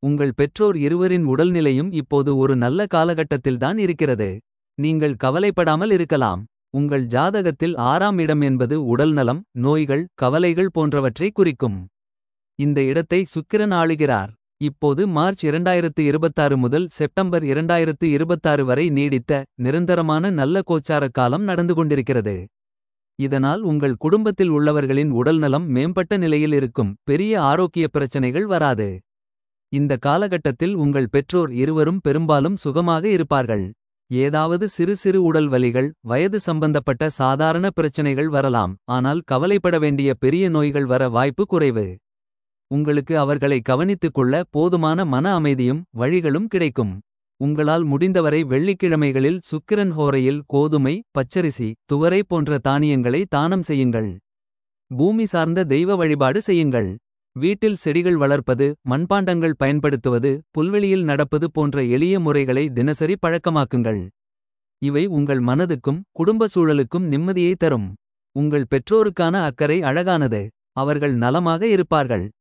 உங்கள் பெற்றோர் இருவரின் உடல்நிலையும் இப்போது ஒரு நல்ல காலகட்டத்தில்தான் இருக்கிறது. நீங்கள் கவலைப்படாமல் இருக்கலாம். உங்கள் ஜாதகத்தில் ஆறாம் இடம் என்பது உடல்நலம் நோய்கள் கவலைகள் போன்றவற்றை குறிக்கும். இந்த இடத்தை சுக்கிரன் ஆளுகிறார். இப்போது மார்ச் 2026 முதல் செப்டம்பர் 2026 வரை நீடித்த நிரந்தரமான நல்ல கோச்சார காலம் நடந்து கொண்டிருக்கிறது. இதனால் உங்கள் குடும்பத்தில் உள்ளவர்களின் உடல்நலம் மேம்பட்ட நிலையில் இருக்கும். பெரிய ஆரோக்கிய பிரச்சனைகள் வராது. இந்த காலகட்டத்தில் உங்கள் பெற்றோர் இருவரும் பெரும்பாலும் சுகமாக இருப்பார்கள். ஏதாவது சிறு சிறு உடல் வலிகள் வயது சம்பந்தப்பட்ட சாதாரண பிரச்சனைகள் வரலாம். ஆனால் கவலைப்பட வேண்டிய பெரிய நோய்கள் வர வாய்ப்பு குறைவு. உங்களுக்கு அவர்களை கவனித்துக் கொள்ள போதுமான மன அமைதியும் வழிகளும் கிடைக்கும். உங்களால் முடிந்தவரை வெள்ளிக்கிழமைகளில் சுக்கிரன் ஹோரையில் கோதுமை பச்சரிசி துவரை போன்ற தானியங்களை தானம் செய்யுங்கள். பூமி சார்ந்த தெய்வ வழிபாடு செய்யுங்கள். வீட்டில் செடிகள் வளர்ப்பது மண்பாண்டங்கள் பயன்படுத்துவது புல்வெளியில் நடப்பது போன்ற எளிய முறைகளை தினசரி பழக்கமாக்குங்கள். இவை உங்கள் மனதுக்கும் குடும்ப சூழலுக்கும் நிம்மதியை தரும். உங்கள் பெற்றோருக்கான அக்கறை அழகானது. அவர்கள் நலமாக இருப்பார்கள்.